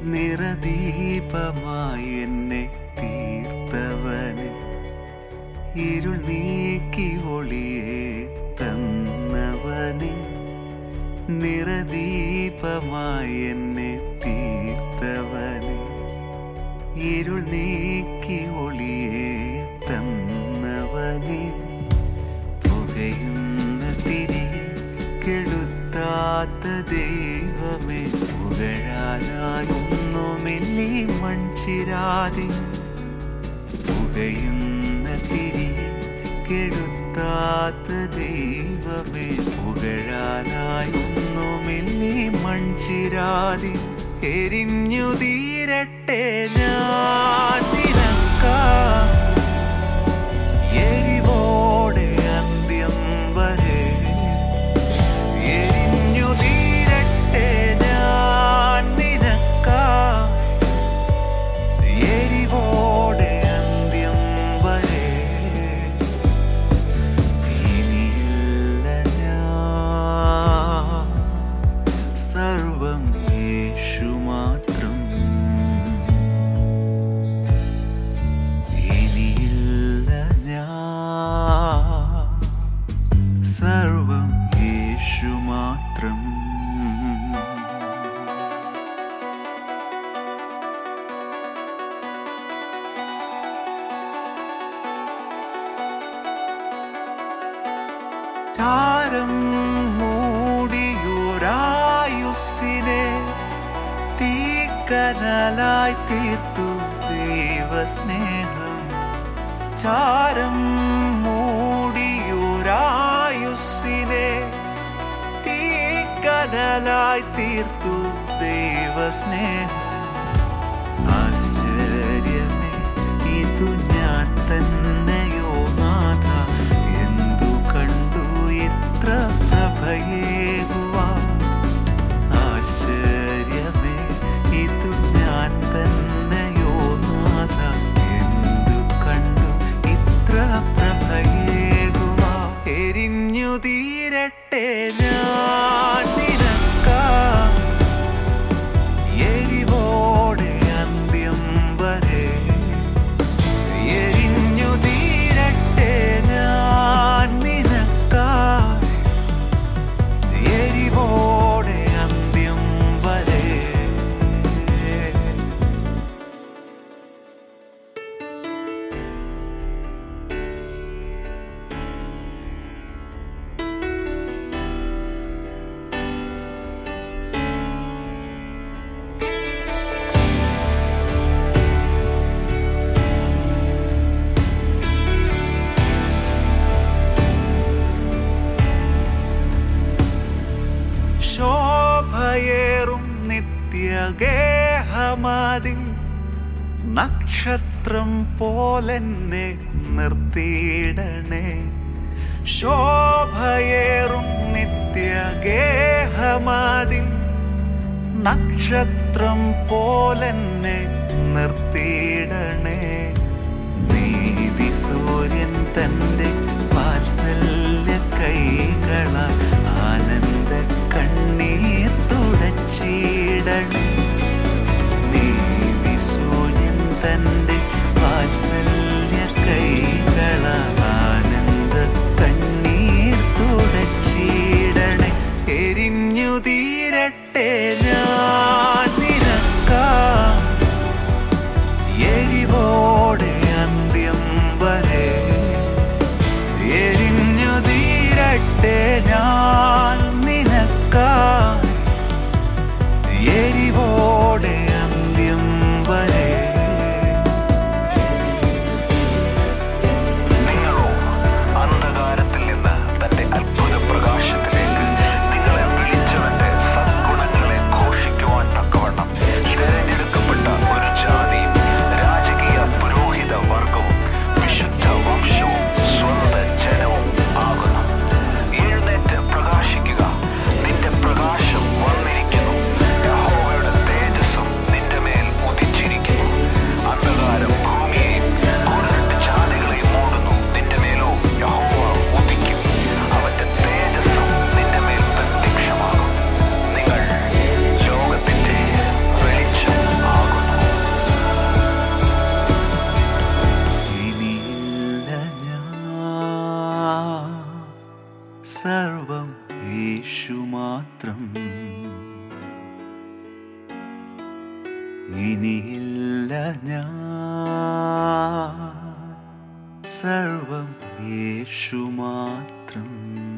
നിറദീപമായി എന്നെ തീർത്തവന് ഇരുൾ നീക്കി ഒളിയെ തന്നവന് നിറദീപമായി എന്നെ തീർത്തവന് ഇരുൾ നീക്കി ഒളിയെ തന്നവന് പുകയുന്ന തിരി കെടുത്താത്ത ദൈവമേ പുകഴാനായൊന്നുമില്ലി മൺചിരാതിന് പുകയുന്ന തിരി കെടുത്താത്ത ദൈവമേ പുകഴാനായൊന്നുമില്ലി മൺചിരാതി എരിഞ്ഞു തീരട്ടെ ഞാൻ നിനക്കാ എരിവോടെ അന്ത്യം വരെ എരിഞ്ഞു തീരട്ടെ ഞാൻ നിനക്കായി എരിവോടെ അന്ത്യം വരെ ഇനിയില്ല ഞാൻ സർവം യേശു മാത്രം ഇനിയില്ല ഞാൻ സർവം യേശു മാത്രം ചാരം മൂടിയൊരായുസ്സിനെ തീക്കനലായി തീർത്തു ദൈവസ്നേഹം ചാരം മൂടിയൊരായുസ്സിനെ തീക്കനലായി തീർത്തു ദൈവസ്നേഹം ആശ്ചര്യമേ ഇതു ഞാൻ തന്നെയോ നാഥ എന്തു കണ്ടു ഇത്ര പ്രഭയേകുവാൻ ആശ്ചര്യമേ ഇതു ഞാൻ തന്നെയോ നാഥ എന്തു കണ്ടു ഇത്ര പ്രഭയേകുവാ എരിഞ്ഞു തീരട്ടെ ഞാൻ നിനക്കാ എരിവോടെ അന്ത്യം വരെ എരിഞ്ഞു തീരട്ടെ ഞാൻ നിനക്കായി എരിവോടെ അന്ത്യം വരെ ശോഭയേറും നിത്യഗേഹമതിൽ നക്ഷത്രം പോലെന്നെ നിർത്തിയിടണേ ശോഭയേറും നിത്യഗേഹമതിൽ നക്ഷത്രം പോലെന്നെ നിർത്തിയിടണേ നീതി സൂര്യൻ തന്റെ വാത്സല്യ കൈകളാൽ ആനന്ദ കണ്ണീർ തുടച്ചിടണേ നീതി സൂര്യൻ തന്റെ വാത്സല്യ കൈകളാൽ ആനന്ദ കണ്ണീർ തുടച്ചിടണേ എരിഞ്ഞു തീരട്ടെ ഞാൻ നിനക്കാ എരിവോടെ അന്ത്യം വരെ എരിഞ്ഞു തീരട്ടെ ഞാൻ നിനക്കായി എരിവോടെ അന്ത്യം വരെ ഇനിയില്ല ഞാൻ സർവം യേശു മാത്രം